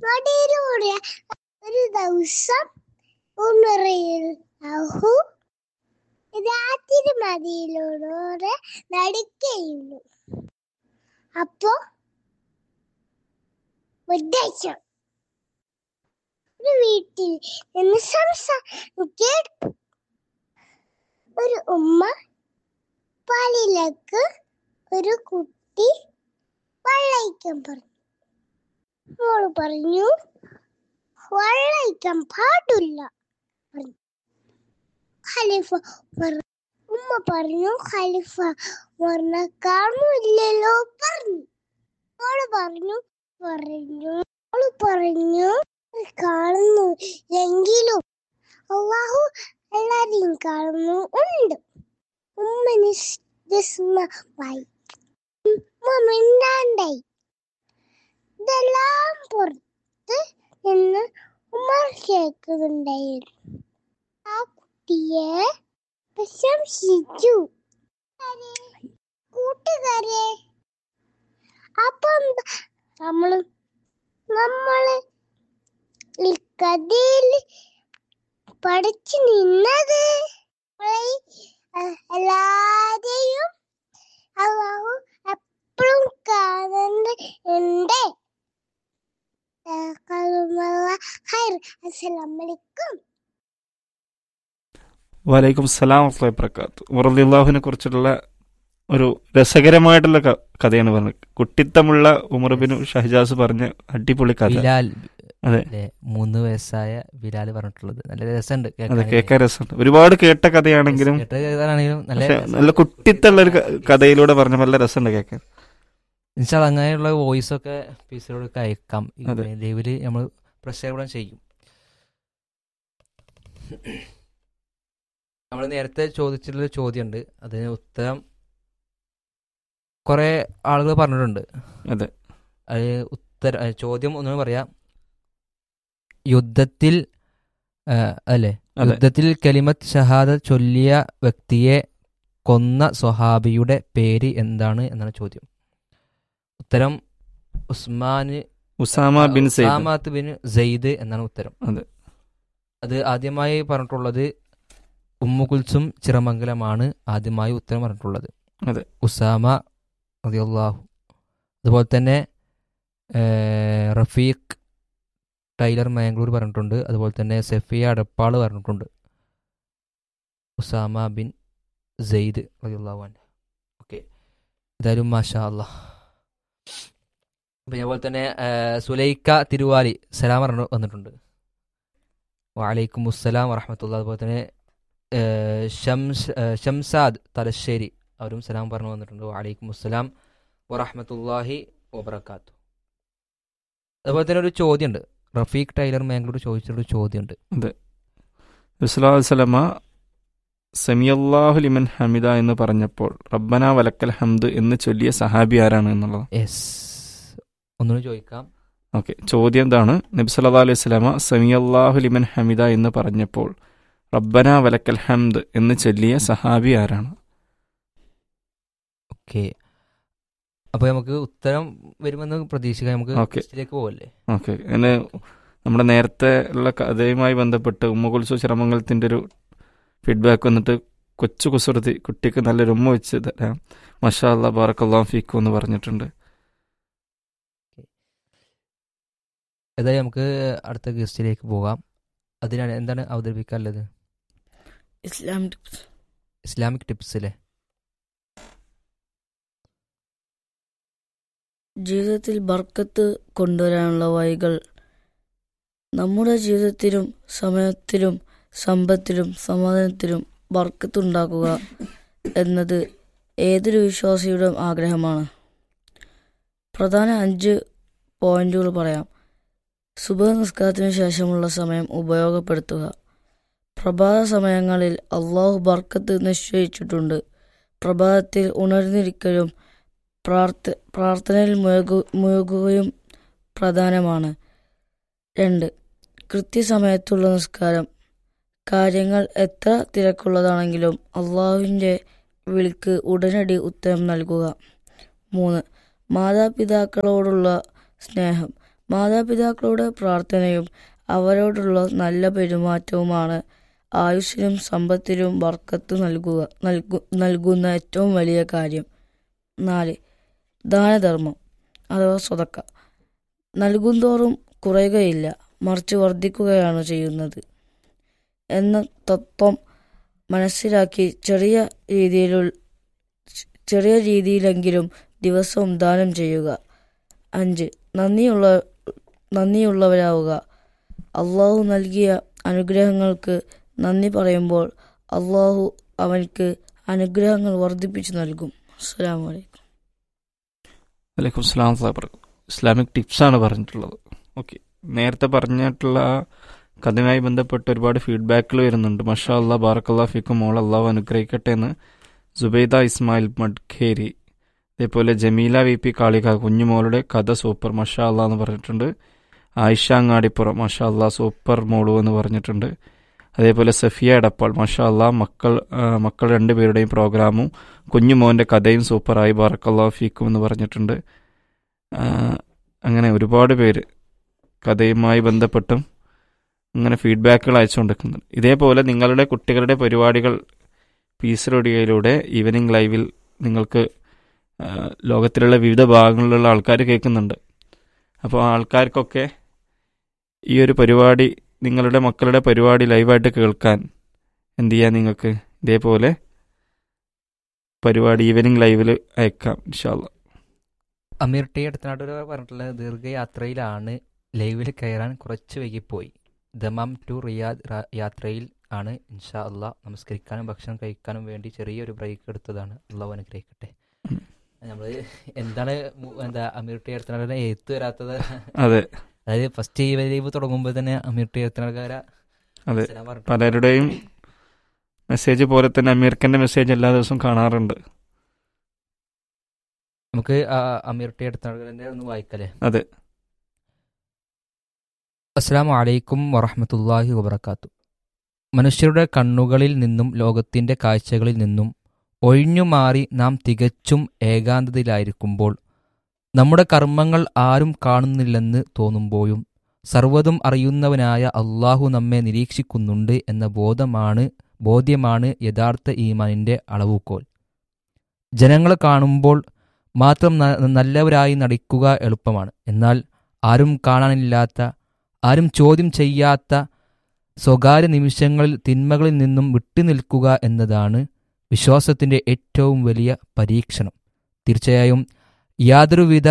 മടിയിലൂടെ ഒരു ദിവസം ഉമറയിൽ അഹു രാത്രി മതിയിലൂടെ നടക്കുകയുള്ളൂ അപ്പോ ഉദ്ദേശം ഒരു വീട്ടിൽ നിന്ന് സംസാരം കേട്ടു ഒരു ഉമ്മ പാലിലേക്ക് ഒരു കുട്ടി വെള്ളയിക്കാൻ പറഞ്ഞു മോള് പറഞ്ഞു വെള്ളയിക്കാൻ പാടില്ല പറഞ്ഞു. ഖലീഫ പറ- ഉമ്മ പറഞ്ഞു ഖലീഫ പറഞ്ഞ കാണുന്നില്ലല്ലോ പറഞ്ഞു മോള് പറഞ്ഞു പറഞ്ഞു മോള് പറഞ്ഞു കാണുന്നു എങ്കിലും അള്ളാഹു എല്ലാരെയും കാണുന്നു ഉണ്ട് ഉമ്മ നിസ്സമായി ഉമ്മ മിണ്ടാണ്ടായി ഇതെല്ലാം പുറത്ത് നിന്ന് ഉമ്മർ കേൾക്കുന്നുണ്ടായിരുന്നു ആ കുട്ടിയെ പ്രശംസിച്ചു കൂട്ടുകാരെ അപ്പം നമ്മള് നമ്മള് ഈ കഥയിൽ പഠിച്ചു നിന്നത് നമ്മളെ ഈ, അഹ് എല്ലാരെയും അള്ളാഹു എപ്പോഴും കാണുന്നുണ്ട് അസ്സലാമലൈക്കും വലൈക്കും സലാം വറക്കാത്ത് ഉമർദിള്ളാഹുവിനെ കുറിച്ചുള്ള ഒരു രസകരമായിട്ടുള്ള ക- കഥയാണ് പറഞ്ഞത് കുട്ടിത്തമുള്ള ഉമർബിനു ഷഹജാസ് പറഞ്ഞ അടിപൊളി കഥ ബിലാൽ അതെ. അല്ലേ മൂന്ന് വയസ്സായ ബിലാൽ പറഞ്ഞിട്ടുള്ളത് നല്ല രസമുണ്ട് അതെ കേൾക്കാനേ. കേൾക്കാൻ രസമുണ്ട് ഒരുപാട് കേട്ട കഥയാണെങ്കിലും കേട്ട കേൾക്കാനാണെങ്കിലും നല്ല പക്ഷെ രസം. നല്ല കുട്ടിത്തുള്ള ഒരു ക- കഥയിലൂടെ പറഞ്ഞ നല്ല രസമുണ്ട് കേൾക്കാൻ ഇൻഷാ അല്ലാ അങ്ങനെയുള്ള വോയിസ് ഒക്കെ പീസിലോടൊക്കെ അയക്കാം അതെ. ലൈവില് നമ്മൾ പ്രക്ഷേപണം ചെയ്യും നമ്മൾ നേരത്തെ ചോദിച്ചിട്ടുള്ള ചോദ്യമുണ്ട് അതിന് ഉത്തരം കുറെ ആളുകൾ പറഞ്ഞിട്ടുണ്ട് അതെ. അത് ഉത്തര അത് ചോദ്യം ഒന്നും പറയാം യുദ്ധത്തിൽ ആ, അല്ലേ അതെ യുദ്ധത്തിൽ കലിമത്ത് ഷഹാദ ചൊല്ലിയ വ്യക്തിയെ കൊന്ന സ്വഹാബിയുടെ പേര് എന്താണ് എന്നാണ് ചോദ്യം ഉത്തരം ഉസ്മാന് ഉസാമ ബിൻ സെയ്ദ് ഉസാമാത്ത് ബിൻ സെയ്ദ് എന്നാണ് ഉത്തരം അതെ. അത് ആദ്യമായി പറഞ്ഞിട്ടുള്ളത് ഉമ്മുകുൽസും ചിറമംഗലമാണ് ആദ്യമായി ഉത്തരം പറഞ്ഞിട്ടുള്ളത് അതെ. ഉസാമ റളിയല്ലാഹു അതുപോലെ തന്നെ ഏർ, റഫീഖ് ടൈലർ മാംഗ്ലൂർ പറഞ്ഞിട്ടുണ്ട് അതുപോലെ തന്നെ സെഫിയ അടപ്പാൾ പറഞ്ഞിട്ടുണ്ട് ഉസാമ ബിൻ സെയ്ദ് റളിയല്ലാഹു അൻഹു ഓക്കെ എന്തായാലും മാഷാ അല്ലാ പിന്നെ അതുപോലെ തന്നെ ഏർ, സുലൈക്ക തിരുവാലി സലാം പറഞ്ഞു വന്നിട്ടുണ്ട് വലൈക്കും അസ്സലാം വറഹമത്തുള്ള അതുപോലെ തന്നെ ഏർ, ഷംസ് ഏർ, ഷംസാദ് തലശ്ശേരി അവരും സലാം പറഞ്ഞു വന്നിട്ടുണ്ട് വലൈക്കും അസ്സലാം വറഹമത്തല്ലാഹി വബർക്കാത്തു അതുപോലെ തന്നെ ഒരു ചോദ്യമുണ്ട് റഫീഖ് ടൈലർ മാംഗ്ലൂർ ചോദിച്ചിട്ടൊരു ചോദ്യമുണ്ട് വസ്ലമ സെമിയല്ലാഹു ലിമൻ ഹമിദ എന്ന് പറഞ്ഞപ്പോൾ റബ്ബന വലക്കൽ ഹംദ് എന്ന് ചൊല്ലിയ സഹാബി ആരാണ് എന്നുള്ളത് യെസ് ഒന്നുകൂടി ചോദിക്കാം ഓക്കെ ചോദ്യം എന്താണ് നബി സല്ലാ അലൈഹി സ്വലാമ സെമിയല്ലാഹു ലിമൻ ഹമിദ എന്ന് പറഞ്ഞപ്പോൾ റബ്ബന വലക്കൽ ഹംദ് എന്ന് ചൊല്ലിയ സഹാബി ആരാണ് ഓക്കെ അപ്പോൾ നമുക്ക് ഉത്തരം വരുമെന്ന് പ്രതീക്ഷിക്കാം നമുക്ക് ഓക്കെ. ലിസ്റ്റിലേക്ക് പോകല്ലേ ഓക്കെ അതിന് നമ്മുടെ നേരത്തെ ഉള്ള കഥയുമായി ബന്ധപ്പെട്ട് ഉമ്മകുൽസു ചിറമംഗലത്തിൻ്റെ ഒരു ഫീഡ്ബാക്ക് വന്നിട്ട് കൊച്ചു കുസൃതി കുട്ടിക്ക് നല്ലൊരു ഉമ്മ വെച്ച് തരാം മഷാ അല്ലാ ബാറക്കല്ലാം ഫീക്കു എന്ന് പറഞ്ഞിട്ടുണ്ട് ഏതായാലും നമുക്ക് അടുത്ത ഗസ്റ്റിലേക്ക് പോകാം അതിനാണ് എന്താണ് അവതരിപ്പിക്കാനുള്ളത് ഇസ്ലാം ഇസ്ലാമിക് ടിപ്സ് അല്ലേ ജീവിതത്തിൽ ബർക്കത്ത് കൊണ്ടുവരാനുള്ള വഴികൾ നമ്മുടെ ജീവിതത്തിലും സമയത്തിലും സമ്പത്തിലും സമാധാനത്തിലും ബർക്കത്തുണ്ടാക്കുക എന്നത് ഏതൊരു വിശ്വാസിയുടെയും ആഗ്രഹമാണ് പ്രധാന അഞ്ച് പോയിന്റുകൾ പറയാം സുബഹ നിസ്കാരത്തിന് ശേഷമുള്ള സമയം ഉപയോഗപ്പെടുത്തുക പ്രഭാത സമയങ്ങളിൽ അള്ളാഹു ബർക്കത്ത് നിശ്ചയിച്ചിട്ടുണ്ട് പ്രഭാതത്തിൽ ഉണർന്നിരിക്കലും പ്രാർത്ഥ പ്രാർത്ഥനയിൽ മുഴുകു മുഴുകുകയും പ്രധാനമാണ് രണ്ട് കൃത്യസമയത്തുള്ള നിസ്കാരം കാര്യങ്ങൾ എത്ര തിരക്കുള്ളതാണെങ്കിലും അള്ളാഹുവിൻ്റെ വിളിക്ക് ഉടനടി ഉത്തരം നൽകുക മൂന്ന് മാതാപിതാക്കളോടുള്ള സ്നേഹം മാതാപിതാക്കളുടെ പ്രാർത്ഥനയും അവരോടുള്ള നല്ല പെരുമാറ്റവുമാണ് ആയുസ്സിനും സമ്പത്തിനും വർക്കത്ത് നൽകുക നൽകു നൽകുന്ന ഏറ്റവും വലിയ കാര്യം നാല് ദാനധർമ്മം അഥവാ സ്വതക്ക നൽകുന്തോറും കുറയുകയില്ല മറിച്ച് വർദ്ധിക്കുകയാണ് ചെയ്യുന്നത് എന്ന തത്വം മനസ്സിലാക്കി ചെറിയ രീതിയിലുള്ള ചെറിയ രീതിയിലെങ്കിലും ദിവസവും ദാനം ചെയ്യുക അഞ്ച് നന്ദിയുള്ള നന്ദിയുള്ളവരാവുക അള്ളാഹു നൽകിയ അനുഗ്രഹങ്ങൾക്ക് നന്ദി പറയുമ്പോൾ അള്ളാഹു അവൻക്ക് അനുഗ്രഹങ്ങൾ വർദ്ധിപ്പിച്ചു നൽകും അസ്സാം വലൈക്കും വലൈക്കും സ്ലാം സാബർ ഇസ്ലാമിക് ടിപ്സാണ് പറഞ്ഞിട്ടുള്ളത് ഓക്കെ നേരത്തെ പറഞ്ഞിട്ടുള്ള ആ കഥയുമായി ബന്ധപ്പെട്ട് ഒരുപാട് ഫീഡ്ബാക്കുകൾ വരുന്നുണ്ട് മഷാ അല്ലാ ബാറക്കല്ലാ ഫിക്കും മോൾ അള്ളാഹു അനുഗ്രഹിക്കട്ടെ എന്ന് സുബൈദ ഇസ്മായിൽ മഡ്ഖേരി അതേപോലെ ജമീല വി പി കാളിക കുഞ്ഞുമോളുടെ കഥ സൂപ്പർ മഷാ അല്ലാ എന്ന് പറഞ്ഞിട്ടുണ്ട് ആയിഷ അങ്ങാടിപ്പുറം മഷാ അല്ലാ സൂപ്പർ മോളു എന്ന് പറഞ്ഞിട്ടുണ്ട് അതേപോലെ സഫിയ എടപ്പാൾ മഷാ അല്ലാ മക്കൾ ആ, മക്കൾ രണ്ടുപേരുടെയും പ്രോഗ്രാമും കുഞ്ഞുമോൻ്റെ കഥയും സൂപ്പറായി ബാറക്കല്ലാ ഫീക്കും എന്ന് പറഞ്ഞിട്ടുണ്ട് ആ, അങ്ങനെ ഒരുപാട് പേര് കഥയുമായി ബന്ധപ്പെട്ടും അങ്ങനെ ഫീഡ്ബാക്കുകൾ അയച്ചുകൊണ്ടിരിക്കുന്നുണ്ട് ഇതേപോലെ നിങ്ങളുടെ കുട്ടികളുടെ പരിപാടികൾ പീസ് റേഡിയോയിലൂടെ ഈവനിങ് ലൈവിൽ നിങ്ങൾക്ക് ആ, ലോകത്തിലുള്ള വിവിധ ഭാഗങ്ങളിലുള്ള ആൾക്കാർ കേൾക്കുന്നുണ്ട് അപ്പോൾ ആ ആൾക്കാർക്കൊക്കെ ഈ ഒരു പരിപാടി നിങ്ങളുടെ മക്കളുടെ പരിപാടി ലൈവായിട്ട് കേൾക്കാൻ എന്ത് ചെയ്യാൻ നിങ്ങൾക്ക് ഇതേപോലെ പരിപാടി ഈവനിങ് ലൈവിൽ അയക്കാം ഇൻഷാല്ല അമീർ ടി അടുത്തനാട്ടൂർ പറഞ്ഞിട്ടുള്ള ദീർഘയാത്രയിലാണ് ലൈവിൽ കയറാൻ കുറച്ച് വൈകിപ്പോയി ദമാം ടു റിയാദ് ra- യാത്രയിൽ ആണ് ഇൻഷാ അള്ളാ നമസ്കരിക്കാനും ഭക്ഷണം കഴിക്കാനും വേണ്ടി ചെറിയൊരു ബ്രേക്ക് എടുത്തതാണ് അള്ളാഹു അനുഗ്രഹിക്കട്ടെ ഉം. നമ്മൾ എന്താണ് മു- എന്താ അമീർ ടി അടുത്തനാട്ടിനെ എഴുത്ത് വരാത്തത് അതെ അതായത് ഫസ്റ്റ് ഈ ലൈവ് തുടങ്ങുമ്പോൾ തന്നെ അമീർ ടി അടുത്തനാട്ടുകാരെ അതെ പലരുടെയും മെസ്സേജ് പോലെ തന്നെ അമീർക്കൻ്റെ മെസ്സേജ് എല്ലാ ദിവസവും കാണാറുണ്ട് നമുക്ക് ആ അമീർ ടി അടുത്തനാട്ടുകാരൻ്റെ ഒന്ന് വായിക്കല്ലേ അതെ അസ്സാം വലൈക്കും വറഹമത്തല്ലാഹി വബർക്കാത്തു മനുഷ്യരുടെ കണ്ണുകളിൽ നിന്നും ലോകത്തിൻ്റെ കാഴ്ചകളിൽ നിന്നും ഒഴിഞ്ഞുമാറി നാം തികച്ചും ഏകാന്തതയിലായിരിക്കുമ്പോൾ നമ്മുടെ കർമ്മങ്ങൾ ആരും കാണുന്നില്ലെന്ന് തോന്നുമ്പോഴും സർവ്വതും അറിയുന്നവനായ അള്ളാഹു നമ്മെ നിരീക്ഷിക്കുന്നുണ്ട് എന്ന ബോധമാണ് ബോധ്യമാണ് യഥാർത്ഥ ഈമാനിൻ്റെ അളവുകോൽ ജനങ്ങളെ കാണുമ്പോൾ മാത്രം ന- നല്ലവരായി നടിക്കുക എളുപ്പമാണ് എന്നാൽ ആരും കാണാനില്ലാത്ത ആരും ചോദ്യം ചെയ്യാത്ത സ്വകാര്യ നിമിഷങ്ങളിൽ തിന്മകളിൽ നിന്നും വിട്ടുനിൽക്കുക എന്നതാണ് വിശ്വാസത്തിൻ്റെ ഏറ്റവും വലിയ പരീക്ഷണം തീർച്ചയായും യാതൊരുവിധ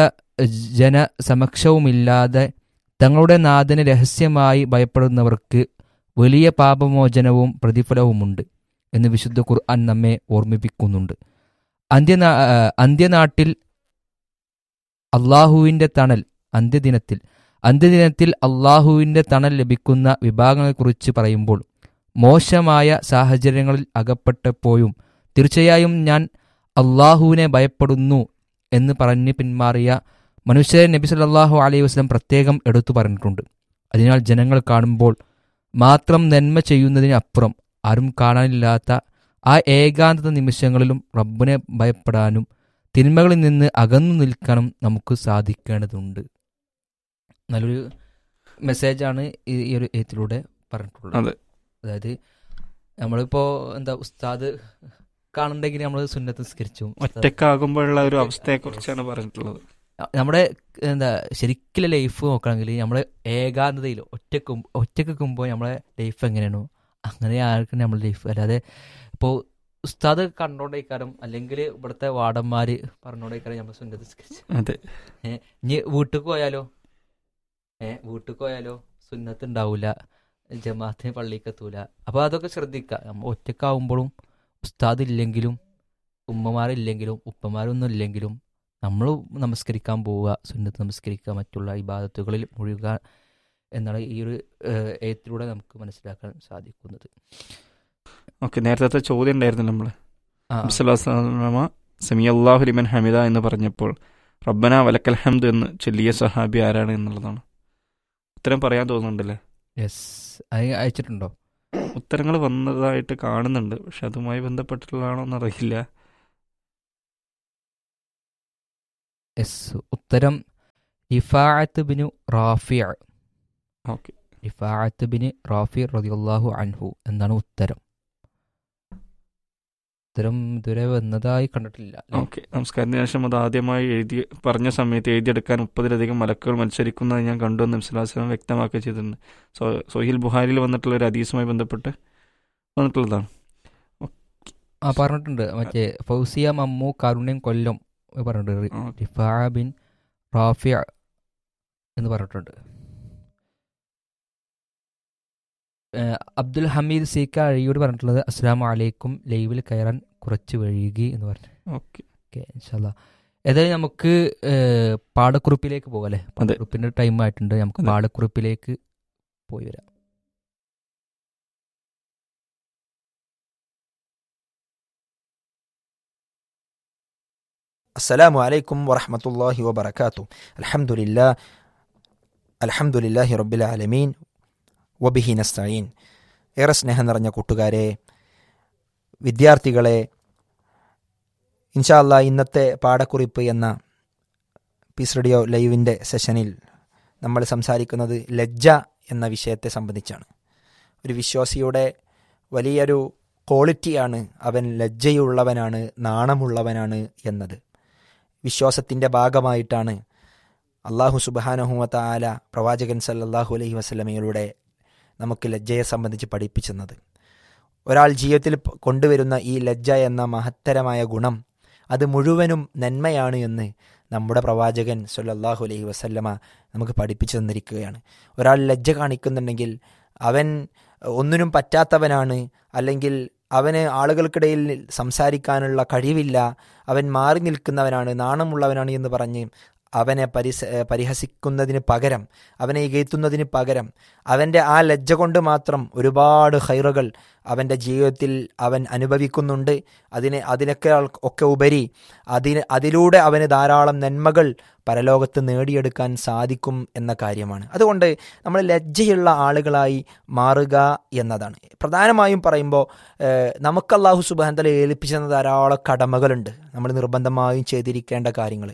ജനസമക്ഷവുമില്ലാതെ തങ്ങളുടെ നാഥന് രഹസ്യമായി ഭയപ്പെടുന്നവർക്ക് വലിയ പാപമോചനവും പ്രതിഫലവുമുണ്ട് എന്ന് വിശുദ്ധ ഖുർആൻ നമ്മെ ഓർമ്മിപ്പിക്കുന്നുണ്ട് അന്ത്യനാ ആ, അന്ത്യനാട്ടിൽ അള്ളാഹുവിൻ്റെ തണൽ അന്ത്യദിനത്തിൽ അന്ത്യദിനത്തിൽ അള്ളാഹുവിൻ്റെ തണൽ ലഭിക്കുന്ന വിഭാഗങ്ങളെക്കുറിച്ച് പറയുമ്പോൾ മോശമായ സാഹചര്യങ്ങളിൽ അകപ്പെട്ടപ്പോഴും തീർച്ചയായും ഞാൻ അള്ളാഹുവിനെ ഭയപ്പെടുന്നു എന്ന് പറഞ്ഞ് പിന്മാറിയ മനുഷ്യരെ നബി സല്ലല്ലാഹു അലൈഹി വസല്ലം പ്രത്യേകം എടുത്തു പറഞ്ഞിട്ടുണ്ട് അതിനാൽ ജനങ്ങൾ കാണുമ്പോൾ മാത്രം നന്മ ചെയ്യുന്നതിന് അപ്പുറം ആരും കാണാനില്ലാത്ത ആ ഏകാന്തത നിമിഷങ്ങളിലും റബ്ബിനെ ഭയപ്പെടാനും തിന്മകളിൽ നിന്ന് അകന്നു നിൽക്കാനും നമുക്ക് സാധിക്കേണ്ടതുണ്ട് നല്ലൊരു മെസ്സേജാണ് ഈ ഈ ഒരു എഴുത്തിലൂടെ പറഞ്ഞിട്ടുള്ളത് അതെ. അതായത് നമ്മളിപ്പോ എന്താ ഉസ്താദ് കാണുന്നുണ്ടെങ്കിൽ നമ്മൾ സുന്നത്ത് നിസ്കരിച്ചു ഉസ്താദ് ഒറ്റക്കാകുമ്പോഴുള്ള ഒരു അവസ്ഥയെക്കുറിച്ചാണ് പറഞ്ഞിട്ടുള്ളത് നമ്മുടെ എന്താ ശരിക്കുള്ള ലൈഫ് നോക്കുകയാണെങ്കിൽ നമ്മുടെ ഏകാന്തതയിൽ ഒറ്റക്കും ഒറ്റക്കുമ്പോൾ നമ്മുടെ ലൈഫ് എങ്ങനെയാണോ അങ്ങനെ ആർക്കും നമ്മുടെ ലൈഫ് അല്ലാതെ ഇപ്പോൾ ഉസ്താദ് കണ്ടോണ്ടേക്കാരം അല്ലെങ്കിൽ ഇവിടുത്തെ വാർഡന്മാര് പറഞ്ഞോണ്ടേക്കാരം നമ്മൾ സുന്നത്ത് നിസ്കരിച്ചു അതെ ഇനി വീട്ടിൽ പോയാലോ ഏ വീട്ടിൽ പോയാലോ സുന്നത്ത് ഉണ്ടാവില്ല ജമാഅത്തിന് പള്ളിക്ക് എത്തൂല അപ്പൊ അതൊക്കെ ശ്രദ്ധിക്കുക നമ്മൾ ഒറ്റക്കാവുമ്പോഴും ഉസ്താദ് ഇല്ലെങ്കിലും ഉമ്മമാരില്ലെങ്കിലും ഉപ്പമാരൊന്നും ഇല്ലെങ്കിലും നമ്മൾ നമസ്കരിക്കാൻ പോവുക സുന്നത്ത് നമസ്കരിക്കുക മറ്റുള്ള ഇബാദത്തുകളിൽ മുഴുകുക എന്നാണ് ഈ ഒരു ഏഹ്, എഴുത്തിലൂടെ നമുക്ക് മനസ്സിലാക്കാൻ സാധിക്കുന്നത് ഓക്കെ നേരത്തെ ചോദ്യം ഉണ്ടായിരുന്നു നമ്മൾ ആ, അബ്സലാമ സമി അള്ളാഹു ലിമൻ ഹമിദ എന്ന് പറഞ്ഞപ്പോൾ റബ്ബന വലക്കൽ ഹംദ് എന്ന് ചൊല്ലിയ സഹാബി ആരാണ് എന്നുള്ളതാണ് ഉത്തരം പറയാൻ തോന്നുന്നുണ്ടല്ലേ യെസ് അത് അയച്ചിട്ടുണ്ടോ ഉത്തരങ്ങൾ വന്നതായിട്ട് കാണുന്നുണ്ട് പക്ഷെ അതുമായി ബന്ധപ്പെട്ടിട്ടുള്ളതാണോ എന്നറിയില്ല യെസ് ഉത്തരം Rifaah bin Rafia okay Rifaah bin Rafi റളിയല്ലാഹു അൻഹു എന്നാണ് ഉത്തരം ഉത്തരം ഇതുവരെ വന്നതായി കണ്ടിട്ടില്ല അല്ലേ? ഓക്കെ നമസ്കാരത്തിന് ശേഷം അത് ആദ്യമായി എഴുതി പറഞ്ഞ സമയത്ത് എഴുതിയെടുക്കാൻ മുപ്പതിലധികം മലക്കുകൾ മത്സരിക്കുന്നത് ഞാൻ കണ്ടു എന്ന് വിശ്വാസം വ്യക്തമാക്കുക ചെയ്തിട്ടുണ്ട് സോ സൊഹിൽ ബുഹാരിൽ വന്നിട്ടുള്ള ഒരു ഹദീസുമായി ബന്ധപ്പെട്ട് വന്നിട്ടുള്ളതാണ് ആ പറഞ്ഞിട്ടുണ്ട് മറ്റേ ഫൗസിയ മമ്മു കരുണ്യം കൊല്ലം പറഞ്ഞിട്ടുണ്ട് റി- ആ, റിഫാ ബിൻ റാഫിയ എന്ന് പറഞ്ഞിട്ടുണ്ട് ഏഹ് അബ്ദുൽ ഹമീദ് സീക്ക അഴിയോട് പറഞ്ഞിട്ടുള്ളത് അസ്സാം വലൈക്കും ലൈവിൽ കയറാൻ കുറച്ച് വഴുകി എന്ന് പറഞ്ഞു ഓക്കെ ഓക്കെ ഇൻഷാല്ല ഏതായാലും നമുക്ക് ഏഹ്, പാഠക്കുറിപ്പിലേക്ക് പോകാം അല്ലേ അതെ. പാഠക്കുറിപ്പിന്റെ ടൈം ആയിട്ടുണ്ട് നമുക്ക് അതെ. പാഠക്കുറിപ്പിലേക്ക് പോയി വരാം السلام عليكم ورحمة الله وبركاته الحمد لله الحمد لله رب العالمين وبه نستعين ഏറെ സ്നേഹം നിറഞ്ഞ കൂട്ടുകാരെ വിദ്യാർത്ഥികളെ ഇൻഷാല്ല ഇന്നത്തെ പാഠക്കുറിപ്പ് എന്ന പീസ് റേഡിയോ ലൈവിൻ്റെ സെഷനിൽ നമ്മൾ സംസാരിക്കുന്നത് ലജ്ജ എന്ന വിഷയത്തെ സംബന്ധിച്ചാണ് ഒരു വിശ്വാസിയുടെ വലിയൊരു ക്വാളിറ്റിയാണ് അവൻ ലജ്ജയുള്ളവനാണ് നാണമുള്ളവനാണ് എന്നത് വിശ്വാസത്തിൻ്റെ ഭാഗമായിട്ടാണ് അള്ളാഹു സുബാനഹുമത്ത ആല പ്രവാചകൻ സല്ലല്ലാഹു അലൈഹി വസല്ലമയിലൂടെ നമുക്ക് ലജ്ജയെ സംബന്ധിച്ച് പഠിപ്പിച്ചെന്നത് ഒരാൾ ജീവിതത്തിൽ പ- കൊണ്ടുവരുന്ന ഈ ലജ്ജ എന്ന മഹത്തരമായ ഗുണം അത് മുഴുവനും നന്മയാണ് എന്ന് നമ്മുടെ പ്രവാചകൻ സല്ലല്ലാഹു അലൈഹി വസല്ലമ നമുക്ക് പഠിപ്പിച്ചു തന്നിരിക്കുകയാണ് ഒരാൾ ലജ്ജ കാണിക്കുന്നുണ്ടെങ്കിൽ അവൻ ഒന്നിനും പറ്റാത്തവനാണ് അല്ലെങ്കിൽ അവന് ആളുകൾക്കിടയിൽ സംസാരിക്കാനുള്ള കഴിവില്ല അവൻ മാറി നിൽക്കുന്നവനാണ് നാണമുള്ളവനാണ് എന്ന് പറഞ്ഞ് അവനെ പരിസ ഏഹ് പരിഹസിക്കുന്നതിന് പകരം അവനെ ഇകയത്തുന്നതിന് പകരം അവൻ്റെ ആ ലജ്ജ കൊണ്ട് മാത്രം ഒരുപാട് ഹൈറുകൾ അവൻ്റെ ജീവിതത്തിൽ അവൻ അനുഭവിക്കുന്നുണ്ട് അതിനെ അതിനൊക്കെ ഒക്കെ ഉപരി അതിന് അതിലൂടെ അവന് ധാരാളം നന്മകൾ പരലോകത്ത് നേടിയെടുക്കാൻ സാധിക്കും എന്ന കാര്യമാണ് അതുകൊണ്ട് നമ്മൾ ലജ്ജയുള്ള ആളുകളായി മാറുക എന്നതാണ് പ്രധാനമായും പറയുമ്പോൾ ഏഹ്, നമുക്ക് അള്ളാഹു സുബാന്തല ഏൽപ്പിച്ചെന്ന ധാരാളം കടമകളുണ്ട് നമ്മൾ നിർബന്ധമായും ചെയ്തിരിക്കേണ്ട കാര്യങ്ങൾ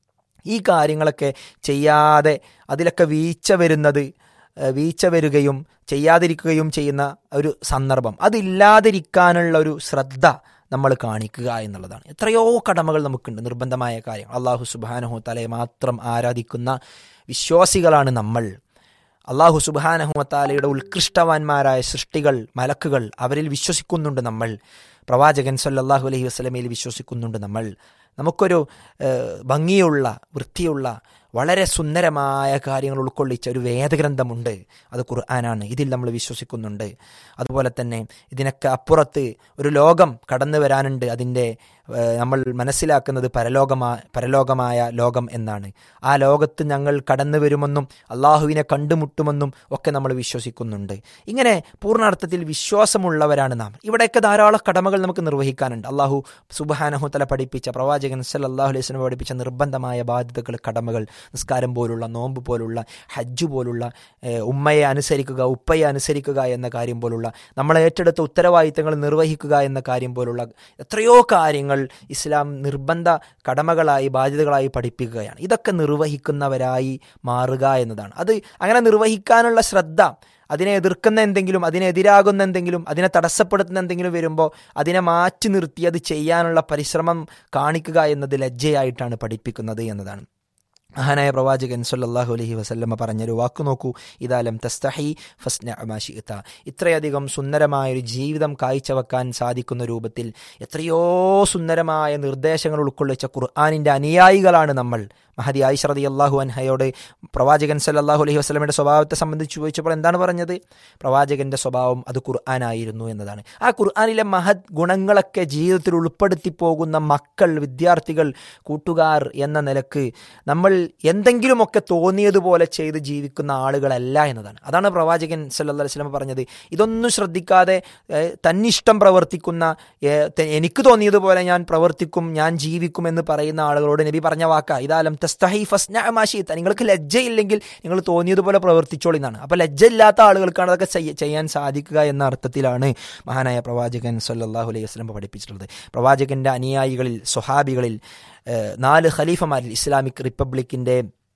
ഈ കാര്യങ്ങളൊക്കെ ചെയ്യാതെ അതിലൊക്കെ വീഴ്ച വരുന്നത് ഏഹ്, വീഴ്ച വരികയും ചെയ്യാതിരിക്കുകയും ചെയ്യുന്ന ഒരു സന്ദർഭം അതില്ലാതിരിക്കാനുള്ള ഒരു ശ്രദ്ധ നമ്മൾ കാണിക്കുക എന്നുള്ളതാണ് എത്രയോ കടമകൾ നമുക്കുണ്ട് നിർബന്ധമായ കാര്യം അള്ളാഹു സുബാനഹു തലയെ മാത്രം ആരാധിക്കുന്ന വിശ്വാസികളാണ് നമ്മൾ അള്ളാഹു സുബാനഹുമത്താലയുടെ ഉത്കൃഷ്ടവാന്മാരായ സൃഷ്ടികൾ മലക്കുകൾ അവരിൽ വിശ്വസിക്കുന്നുണ്ട് നമ്മൾ പ്രവാചകൻ സല്ലല്ലാഹു അലൈഹി വസ്ലമയിൽ വിശ്വസിക്കുന്നുണ്ട് നമ്മൾ നമുക്കൊരു ഏഹ്, ഭംഗിയുള്ള വൃത്തിയുള്ള വളരെ സുന്ദരമായ കാര്യങ്ങൾ ഉൾക്കൊള്ളിച്ച ഒരു വേദഗ്രന്ഥമുണ്ട് അത് ഖുർആനാണ് ഇതിൽ നമ്മൾ വിശ്വസിക്കുന്നുണ്ട് അതുപോലെ തന്നെ ഇതിനൊക്കെ അപ്പുറത്ത് ഒരു ലോകം കടന്നു വരാനുണ്ട് അതിൻ്റെ ഏഹ്, നമ്മൾ മനസ്സിലാക്കുന്നത് പരലോകമാ പരലോകമായ ലോകം എന്നാണ് ആ ലോകത്ത് ഞങ്ങൾ കടന്നു വരുമെന്നും അള്ളാഹുവിനെ കണ്ടുമുട്ടുമെന്നും ഒക്കെ നമ്മൾ വിശ്വസിക്കുന്നുണ്ട് ഇങ്ങനെ പൂർണ്ണാർത്ഥത്തിൽ വിശ്വാസമുള്ളവരാണ് നാം ഇവിടെയൊക്കെ ധാരാളം കടമകൾ നമുക്ക് നിർവഹിക്കാനുണ്ട് അള്ളാഹു സുബാനഹുത്തല പഠിപ്പിച്ച പ്രവാചകൻ സല്ലല്ലാഹു അലൈഹി വസല്ലം പഠിപ്പിച്ച നിർബന്ധമായ ബാധ്യതകൾ കടമകൾ നിസ്കാരം പോലുള്ള നോമ്പ് പോലുള്ള ഹജ്ജ് പോലുള്ള ഏഹ്, ഉമ്മയെ അനുസരിക്കുക ഉപ്പയെ അനുസരിക്കുക എന്ന കാര്യം പോലുള്ള നമ്മൾ ഏറ്റെടുത്ത ഉത്തരവാദിത്തങ്ങൾ നിർവഹിക്കുക എന്ന കാര്യം പോലുള്ള എത്രയോ കാര്യങ്ങൾ ഇസ്ലാം നിർബന്ധ കടമകളായി ബാധ്യതകളായി പഠിപ്പിക്കുകയാണ് ഇതൊക്കെ നിർവഹിക്കുന്നവരായി മാറുക എന്നതാണ് അത് അങ്ങനെ നിർവഹിക്കാനുള്ള ശ്രദ്ധ അതിനെ എതിർക്കുന്ന എന്തെങ്കിലും അതിനെതിരാകുന്ന എന്തെങ്കിലും അതിനെ തടസ്സപ്പെടുത്തുന്ന എന്തെങ്കിലും വരുമ്പോൾ അതിനെ മാറ്റി നിർത്തി അത് ചെയ്യാനുള്ള പരിശ്രമം കാണിക്കുക എന്നത് ലജ്ജയായിട്ടാണ് പഠിപ്പിക്കുന്നത് എന്നതാണ് മഹാനായ പ്രവാചകൻ സല്ലല്ലാഹു അലൈഹി വസല്ലമ പറഞ്ഞൊരു വാക്ക് നോക്കൂ ഇതാലം തസ്തഹി ഫസ്ന അമാഷിത്ത ഇത്രയധികം സുന്ദരമായ ഒരു ജീവിതം കാഴ്ചവെക്കാൻ സാധിക്കുന്ന രൂപത്തിൽ എത്രയോ സുന്ദരമായ നിർദ്ദേശങ്ങൾ ഉൾക്കൊള്ളിച്ച ഖുർആാനിൻ്റെ അനുയായികളാണ് നമ്മൾ മഹദി ആയിഷ റതി അള്ളാഹു അൻഹയോട് പ്രവാചകൻ സല്ലല്ലാഹു അലൈഹി വസ്ലമയുടെ സ്വഭാവത്തെ സംബന്ധിച്ച് ചോദിച്ചപ്പോൾ എന്താണ് പറഞ്ഞത് പ്രവാചകന്റെ സ്വഭാവം അത് ഖുർആനായിരുന്നു എന്നതാണ് ആ ഖുർആാനിലെ മഹത് ഗുണങ്ങളൊക്കെ ജീവിതത്തിൽ ഉൾപ്പെടുത്തി പോകുന്ന മക്കൾ വിദ്യാർത്ഥികൾ കൂട്ടുകാർ എന്ന നിലക്ക് നമ്മൾ എന്തെങ്കിലുമൊക്കെ തോന്നിയതുപോലെ ചെയ്ത് ജീവിക്കുന്ന ആളുകളല്ല എന്നതാണ് അതാണ് പ്രവാചകൻ സല്ലല്ലാഹു അലൈഹി വസല്ലം പറഞ്ഞത് ഇതൊന്നും ശ്രദ്ധിക്കാതെ ഏഹ്, തന്നിഷ്ടം പ്രവർത്തിക്കുന്ന ഏഹ്, ത- എനിക്ക് തോന്നിയതുപോലെ ഞാൻ പ്രവർത്തിക്കും ഞാൻ ജീവിക്കും എന്ന് പറയുന്ന ആളുകളോട് നബി പറഞ്ഞ വാക്ക ഇതാലം തസ്തഹി ഫസ്ന മാഷീത്ത നിങ്ങൾക്ക് ലജ്ജയില്ലെങ്കിൽ നിങ്ങൾ തോന്നിയതുപോലെ പ്രവർത്തിച്ചോളി എന്നാണ് അപ്പോൾ ലജ്ജ ഇല്ലാത്ത ആളുകൾക്കാണ് അതൊക്കെ ചെയ്യ- ചെയ്യാൻ സാധിക്കുക എന്ന അർത്ഥത്തിലാണ് മഹാനായ പ്രവാചകൻ സല്ലല്ലാഹു അലൈഹി വസല്ലം പഠിപ്പിച്ചിട്ടുള്ളത് പ്രവാചകന്റെ അനുയായികളിൽ സ്വഹാബികളിൽ ഏഹ്, നാല് ഖലീഫമാരിൽ ഇസ്ലാമിക് റിപ്പബ്ലിക്കിന്റെ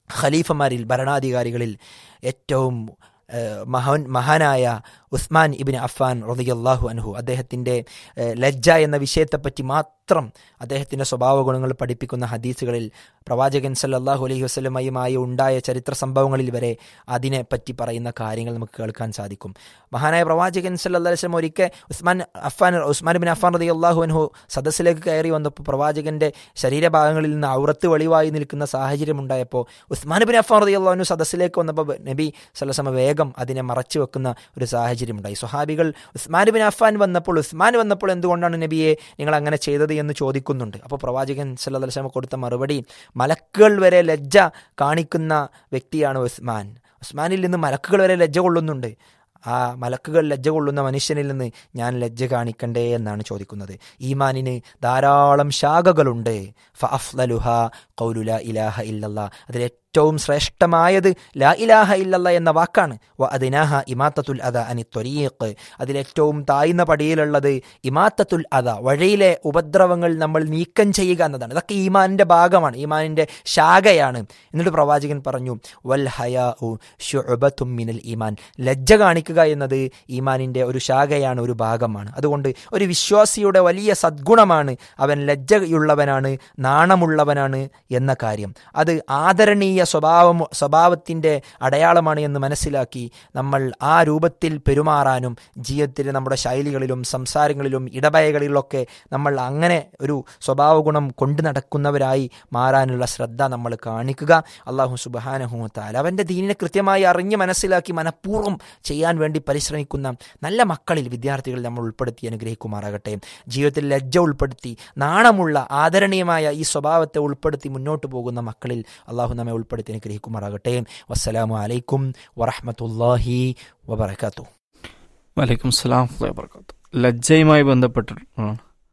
ഖലീഫമാരിൽ ഭരണാധികാരികളിൽ ഏറ്റവും ഏഹ്, മഹാൻ മഹാനായ ഉസ്മാൻ ഇബിൻ അഫാൻ റളിയല്ലാഹു അൻഹു അദ്ദേഹത്തിൻ്റെ ഏഹ്, ലജ്ജ എന്ന വിഷയത്തെപ്പറ്റി മാത്രം അദ്ദേഹത്തിൻ്റെ സ്വഭാവ ഗുണങ്ങൾ പഠിപ്പിക്കുന്ന ഹദീസുകളിൽ പ്രവാചകൻ സല്ലല്ലാഹു അലൈഹി വസല്ലമയുമായി ഉണ്ടായ ചരിത്ര സംഭവങ്ങളിൽ വരെ അതിനെപ്പറ്റി പറയുന്ന കാര്യങ്ങൾ നമുക്ക് കേൾക്കാൻ സാധിക്കും മഹാനായ പ്രവാചകൻ സല്ലല്ലാഹു അലൈഹി വസല്ലം ഒരിക്കൽ Usman Affan Usman bin Affan റളിയല്ലാഹു അൻഹു സദസ്സിലേക്ക് കയറി വന്നപ്പോൾ പ്രവാചകന്റെ ശരീരഭാഗങ്ങളിൽ നിന്ന് ഔറത്ത് വെളിവായി നിൽക്കുന്ന സാഹചര്യം ഉണ്ടായപ്പോൾ ഉസ്മാൻ ബിൻ അഫാൻ റളിയല്ലാഹു അൻഹു സദസ്സിലേക്ക് വന്നപ്പോൾ നബി സല്ലല്ലാഹു വേഗം അതിനെ മറച്ചു വെക്കുന്ന ഒരു സാഹചര്യം ഉണ്ടായി സ്വഹാബികൾ ഉസ്മാൻ ബിൻ അഫാൻ വന്നപ്പോൾ ഉസ്മാൻ വന്നപ്പോൾ എന്തുകൊണ്ടാണ് നബിയെ നിങ്ങൾ അങ്ങനെ ചെയ്തത് എന്ന് ചോദിക്കുന്നുണ്ട് അപ്പോൾ പ്രവാചകൻ സല്ലല്ലാഹു അലൈഹി വസല്ലം കൊടുത്ത മറുപടി മലക്കുകൾ വരെ ലജ്ജ കാണിക്കുന്ന വ്യക്തിയാണ് ഉസ്മാൻ ഉസ്മാനിൽ നിന്ന് മലക്കുകൾ വരെ ലജ്ജ കൊള്ളുന്നുണ്ട് ആ മലക്കുകൾ ലജ്ജ കൊള്ളുന്ന മനുഷ്യനിൽ നിന്ന് ഞാൻ ലജ്ജ കാണിക്കണ്ടേ എന്നാണ് ചോദിക്കുന്നത് ഈമാനിന് ധാരാളം ശാഖകളുണ്ട് ഫഅഫ്ലലുഹ ഖൗലു ലാ ഇലാഹ ഇല്ലല്ലാ അതിൽ ഏറ്റവും ശ്രേഷ്ഠമായത് ലാ ഇലാഹ ഇല്ലല്ല എന്ന വാക്കാണ് വ അതിനാഹ ഇമാത്തത്തുൽ അദ അനി ത്വരീഖ് അതിലേറ്റവും താഴ്ന്ന പടിയിലുള്ളത് ഇമാത്തത്തുൽ അദ വഴിയിലെ ഉപദ്രവങ്ങൾ നമ്മൾ നീക്കം ചെയ്യുക എന്നതാണ് ഇതൊക്കെ ഈമാനിന്റെ ഭാഗമാണ് ഈമാനിന്റെ ശാഖയാണ് എന്നിട്ട് പ്രവാചകൻ പറഞ്ഞു വൽ ഹയാ ഷുഅബത്തും മിനൽ ഈമാൻ ലജ്ജ കാണിക്കുക എന്നത് ഈമാനിന്റെ ഒരു ശാഖയാണ് ഒരു ഭാഗമാണ് അതുകൊണ്ട് ഒരു വിശ്വാസിയുടെ വലിയ സദ്ഗുണമാണ് അവൻ ലജ്ജയുള്ളവനാണ് നാണമുള്ളവനാണ് എന്ന കാര്യം അത് ആദരണീയ സ്വഭാവം സ്വഭാവത്തിൻ്റെ അടയാളമാണ് എന്ന് മനസ്സിലാക്കി നമ്മൾ ആ രൂപത്തിൽ പെരുമാറാനും ജീവിതത്തിൽ നമ്മുടെ ശൈലികളിലും സംസാരങ്ങളിലും ഇടപഴകളിലൊക്കെ നമ്മൾ അങ്ങനെ ഒരു സ്വഭാവ ഗുണം കൊണ്ടു നടക്കുന്നവരായി മാറാനുള്ള ശ്രദ്ധ നമ്മൾ കാണിക്കുക അള്ളാഹു സുബാനഹുത്താൽ അവൻ്റെ ദീനിനെ കൃത്യമായി അറിഞ്ഞ് മനസ്സിലാക്കി മനഃപൂർവ്വം ചെയ്യാൻ വേണ്ടി പരിശ്രമിക്കുന്ന നല്ല മക്കളിൽ വിദ്യാർത്ഥികൾ നമ്മൾ ഉൾപ്പെടുത്തി അനുഗ്രഹിക്കുമാറാകട്ടെ ജീവിതത്തിൽ ലജ്ജ ഉൾപ്പെടുത്തി നാണമുള്ള ആദരണീയമായ ഈ സ്വഭാവത്തെ ഉൾപ്പെടുത്തി മുന്നോട്ട് പോകുന്ന മക്കളിൽ അള്ളാഹു നമ്മെ ഉൾപ്പെടുത്തി അനുഗ്രഹിക്കുമാറാകട്ടെ വസ്സലാമു അലൈക്കും വറഹമത്തല്ലാഹി വബർക്കാത്തു വലൈക്കും സ്ലാം വർക്കാത്തു ലജ്ജയുമായി ബന്ധപ്പെട്ടിട്ടാണ്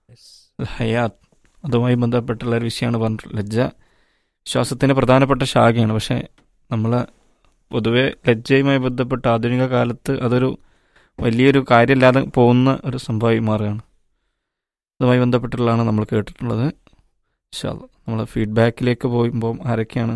ഹയാത്ത് അതുമായി ബന്ധപ്പെട്ടുള്ള ഒരു വിഷയമാണ് പറഞ്ഞിട്ടുള്ളത് ലജ്ജ വിശ്വാസത്തിൻ്റെ പ്രധാനപ്പെട്ട ശാഖയാണ് പക്ഷേ നമ്മൾ പൊതുവെ ലജ്ജയുമായി ബന്ധപ്പെട്ട് ആധുനിക കാലത്ത് അതൊരു വലിയൊരു കാര്യമില്ലാതെ പോകുന്ന ഒരു സംഭവമായി മാറുകയാണ് അതുമായി ബന്ധപ്പെട്ടുള്ളതാണ് നമ്മൾ കേട്ടിട്ടുള്ളത് ഇൻഷാല്ല നമ്മൾ ഫീഡ്ബാക്കിലേക്ക് പോകുമ്പോൾ ആരൊക്കെയാണ്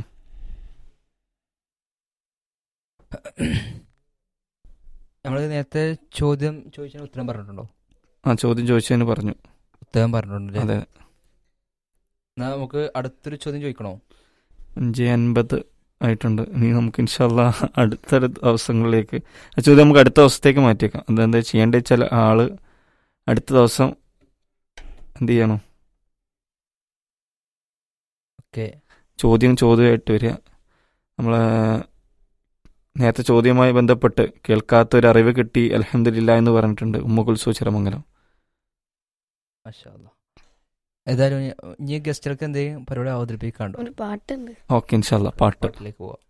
നമ്മൾ നേരത്തെ ചോദ്യം ചോദിച്ചതിന് ഉത്തരം പറഞ്ഞിട്ടുണ്ടോ ആ ചോദ്യം ചോദിച്ചതിന് പറഞ്ഞു ഉത്തരം പറഞ്ഞിട്ടുണ്ട് അതെ എന്നാ നമുക്ക് അടുത്തൊരു ചോദ്യം ചോദിക്കണോ അഞ്ച് അൻപത് ആയിട്ടുണ്ട് ഇനി നമുക്ക് ഇൻഷാല്ല അടുത്ത ദിവസങ്ങളിലേക്ക് ആ ചോദ്യം നമുക്ക് അടുത്ത ദിവസത്തേക്ക് മാറ്റിയേക്കാം അതെന്താ ചെയ്യേണ്ടത് വെച്ചാൽ ആള് അടുത്ത ദിവസം എന്ത് ചെയ്യണം ഓക്കെ ചോദ്യം ചോദ്യമായിട്ട് വരിക നമ്മൾ നേരത്തെ ചോദ്യവുമായി ബന്ധപ്പെട്ട് കേൾക്കാത്ത ഒരു അറിവ് കിട്ടി അലഹമില്ല എന്ന് പറഞ്ഞിട്ടുണ്ട് ഉമ്മകുൽസു ചിറമംഗലം ഏതായാലും ഇനി- ഇനി ഗസ്റ്റുകൾക്ക് എന്തെങ്കിലും പരിപാടി അവതരിപ്പിക്കാണ്ടോ ഒരു പാട്ടുണ്ട് ഓക്കെ ഇൻഷാല്ല പാട്ട് പാട്ടിലേക്ക് പോവാം